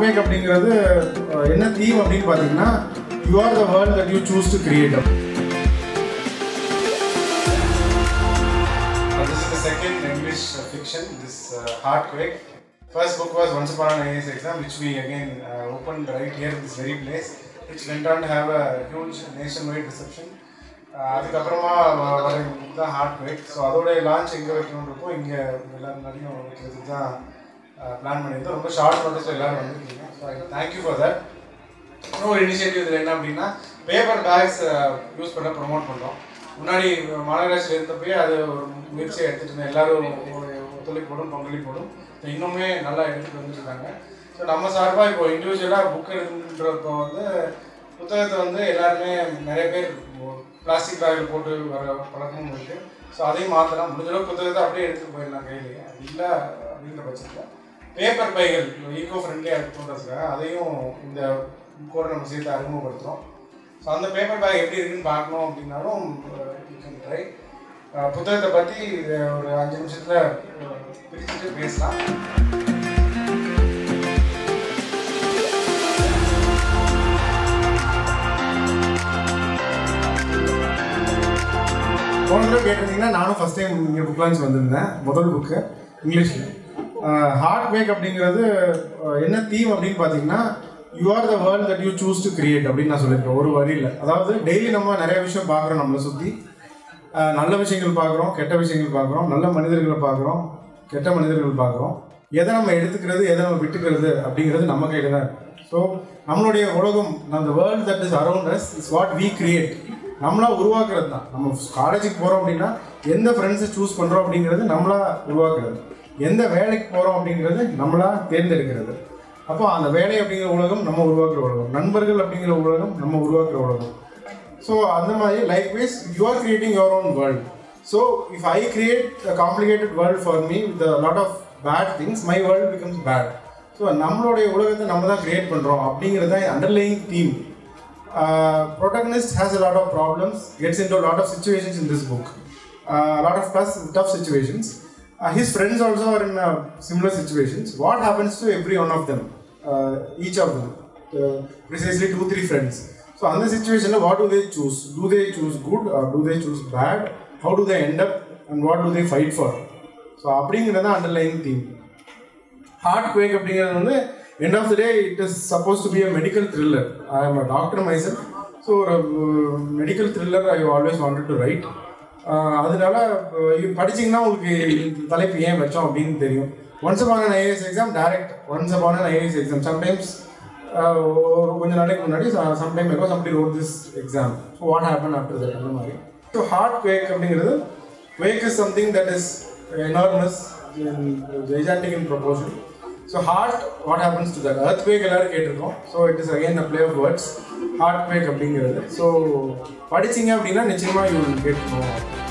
Heart அப்படிங்கிறது அஹ், என்ன theme அப்படின்னு பார்த்தீங்கன்னா you are the world that you choose to create Uh, this is the second English uh, fiction, this uh, Heartquake. First book was Once Upon an IAS exam, which we again uh, opened right here in this very place, which went on to have a huge nationwide reception. Uh, அதுக்கப்புறமா வ- வர book தான் heart quake so அதோட launch எங்கே வைக்கணும்னு இருக்கோம் இங்கே எல்லாரும் நிறையும் வைக்கிறதுக்கு தான் பிளான் பண்ணியிருந்தோம் ரொம்ப ஷார்ட் நோட்டீஸில் எல்லாரும் வந்துருக்கீங்க so I thank you for that இன்னும் ஒரு இனிஷியேட்டிவ் இதில் என்ன அப்படின்னா பேப்பர் பேக்ஸ் யூஸ் பண்ண ப்ரொமோட் பண்ணுறோம் முன்னாடி மாநகராட்சியில் இருந்தப்பயே அது ஒரு முயற்சியை எடுத்துகிட்டு இருந்தோம் எல்லாரும் ஒரு ஒத்துழைப்போடும் பங்களிப்போடும் So இன்னுமே நல்லா எடுத்துகிட்டு வந்துட்டு இருக்காங்க ஸோ நம்ம சார்பாக இப்போ இண்டிவிஜுவலாக புக் எடுக்கின்றப்போ வந்து புத்தகத்தை வந்து எல்லாருமே நிறைய பேர் பிளாஸ்டிக் பேக்கில் போட்டு வர பழக்கமும் இருக்குது ஸோ அதையும் மாற்றலாம் முடிஞ்ச அளவுக்கு புத்தகத்தை அப்படியே எடுத்துகிட்டு போயிடலாம் கையிலேயே அது இல்லை அப்படின்ற பட்சத்தில் பேப்பர் பைகள் ஈகோ ஃப்ரெண்ட்லியாக இருக்குன்றதுக்காக அதையும் இந்த கூட நம்ம சேர்த்து அறிமுகப்படுத்துகிறோம் ஸோ அந்த பேப்பர் பேக் எப்படி இருக்குன்னு பார்க்கணும் அப்படின்னாலும் ட்ரை புத்தகத்தை பற்றி ஒரு அஞ்சு நிமிஷத்தில் பிரிச்சுட்டு பேசலாம் போன தடவை கேட்டிருந்தீங்கன்னா நானும் ஃபஸ்ட் டைம் இங்கே புக் லான்ச் வந்திருந்தேன் முதல் புக்கு இங்கிலீஷில் ஹார்ட் வேக் அப்படிங்கிறது அஹ், என்ன தீம் அப்படின்னு பார்த்தீங்கன்னா you are the world that you choose to create அப்படின்னு நான் சொல்லியிருக்கேன் ஒரு வரியில் அதாவது டெய்லி நம்ம நிறைய விஷயம் பார்க்குறோம் நம்மளை சுற்றி நல்ல விஷயங்கள் பார்க்குறோம் கெட்ட விஷயங்கள் பார்க்குறோம் நல்ல மனிதர்களை பார்க்குறோம் கெட்ட மனிதர்கள் பார்க்குறோம் எதை நம்ம எடுத்துக்கிறது எதை நம்ம விட்டுக்கிறது அப்படிங்கிறது நம்ம கையில் தான் ஸோ நம்மளுடைய உலகம் அந்த world that is around us is what we create நம்மளா உருவாக்குறது தான் நம்ம காலேஜுக்கு போகிறோம் அப்படின்னா எந்த ஃப்ரெண்ட்ஸை சூஸ் பண்ணுறோம் அப்படிங்கிறது நம்மளா உருவாக்குறது எந்த வேலைக்கு போகிறோம் அப்படிங்கிறது நம்மளா தேர்ந்தெடுக்கிறது அப்போ அந்த வேலை அப்படிங்கிற உலகம் நம்ம உருவாக்குற உலகம் நண்பர்கள் அப்படிங்கிற உலகம் நம்ம உருவாக்குற உலகம் ஸோ அந்த மாதிரி likewise you are creating your own world so if I create a complicated world for me with lot of bad things my world becomes bad so நம்மளுடைய உலகத்தை நம்ம தான் கிரியேட் பண்ணுறோம் அப்படிங்கிறது தான் underlying theme protagonist has a lot of problems, gets into a lot of situations in this book, uh, a lot of tough, tough situations. Uh, his friends also are in uh, similar situations. What happens to every one of them, uh, each of them, uh, precisely two, three friends. So, on the situation, what do they choose? Do they choose good or do they choose bad? How do they end up and what do they fight for? So அப்படிங்கிறது தான் underlying theme heart quake அப்படிங்கிறது வந்து end of the day it is suppose to be a medical thriller I am a doctor myself so ஒரு medical thriller I always wanted to write அதனால ah, இது படிச்சீங்கன்னா உங்களுக்கு இந்த தலைப்பு ஏன் வச்சோம் அப்படின்னு தெரியும் once upon an IAS exam direct once upon an IAS exam sometimes ஒரு கொஞ்ச நாளைக்கு முன்னாடி சம்டைம் இருக்கும் somebody wrote this exam so what happen after that அந்த மாதிரி ஸோ ஹார்ட் குவேக் அப்படிங்கிறது quake is something that is enormous in gigantic in proportion so heart what happens to that earthquake எல்லாரும் கேட்டிருக்கோம் so it is again a play of words heart quake அப்படிங்கிறது so படிச்சீங்க அப்படின்னா நிச்சயமாக you get no